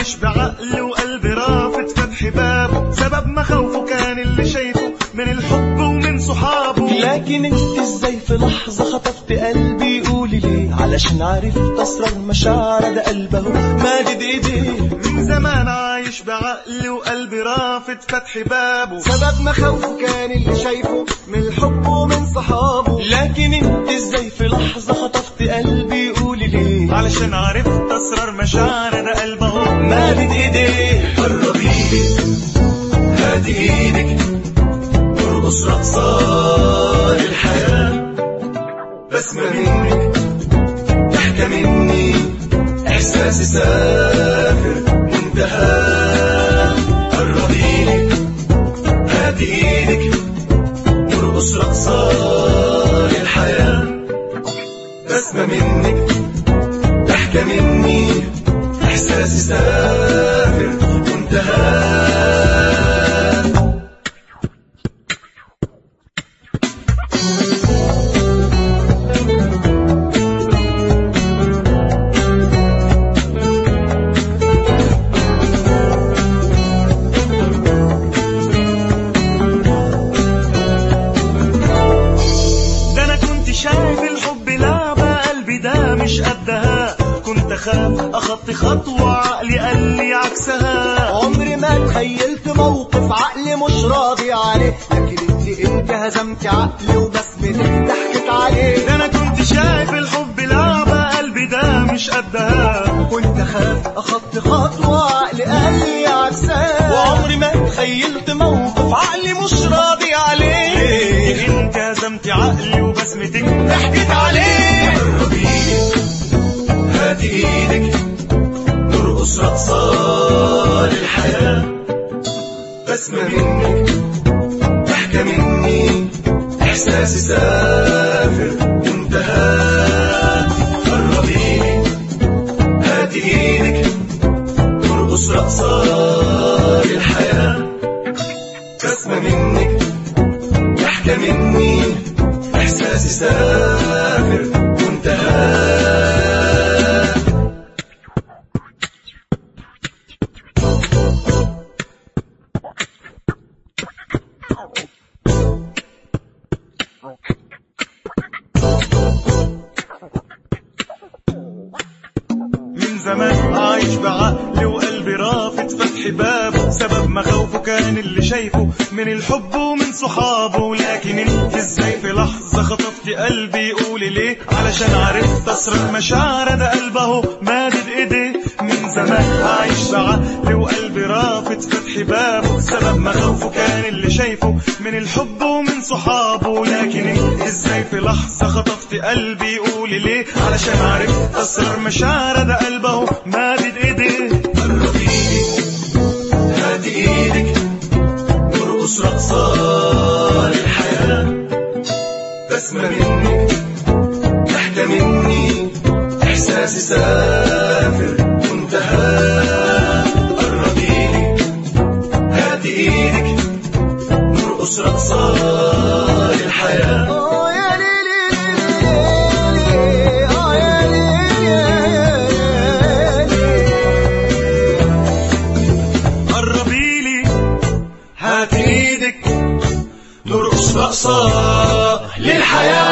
عايش بعقل وقلب رافض فتح بابه سبب مخاوفه كان اللي شايفه من الحب ومن صحابه لكن انت ازاي في لحظة خطفت قلبي قولي ليه علشان عرفت اسرار مشاعر ده قلبه مادد ايديه من زمان عايش بعقل وقلب رافض فتح بابه سبب مخاوفه كان اللي شايفه من الحب ومن صحابه لكن انت ازاي في لحظة خطفت قلبي قولي ليه علشان عرفت اسرار مشاعر ده قلبه مادد ايديه قربيلي هادي ايدك ارقص رقصة للحياة بسمة منك ضحكة مني احساسي سافر منتهى قربيلي هادي ايدك ارقص رقصة للحياة بسمة منك ضحكة مني احساسي سافر منتهى ده انا كنت شايف الحب لعبة قلبي ده مش قدها كنت اخاف اخطي خطوة عقلي قال لي عكسها عمري ما تخيلت موقف عقلي مش راضي عليه لكن انت انت هزمت عقلي وبسمتك ضحكت عليه ده انا كنت شايف الحب لعبة قلبي ده مش قدها كنت اخاف اخطي خطوة عقلي قال لي عكسها وعمري ما تخيلت موقف عقلي مش راضي عليه انت هزمت عقلي وبسمتك ضحكت عليه قربيلي هاتي ايدك نرقص رقصة للحياة بسمة منك ضحكة مني احساسي سافر منتهى قربيلي هاتي ايدك نرقص رقصة للحياة بسمة منك ضحكة مني احساسي سافر منتهى من زمان عايش بعقل وقلبي رافض فتح بابه سبب مخاوفه كان اللي شايفه من الحب ومن صحابه لكن انت ازاي في لحظة خطفت قلبي قولي ليه علشان عرفت اسرق مشاعر ده قلبه مادد ايديه من زمان عايش بعقل وقلبي رافض فتح بابه سبب مخاوفه كان اللي شايفه من الحب ومن صحابه لكن انت ازاي في لحظة خطفت قلبي قولي ليه علشان عرفت اسرار مشاعر ده قلبه مادد ايديه قربيلي هادي ايدك نرقص رقصة للحياة بسمة منك ضحكة مني احساسي سافر منتهى قربيلي هادي ايدك نرقص رقصة للحياة آه يا ليلي ليلي، آه يا ليلي يا ليلي. قربيلي هاتي ايدك نرقص رقصة للحياة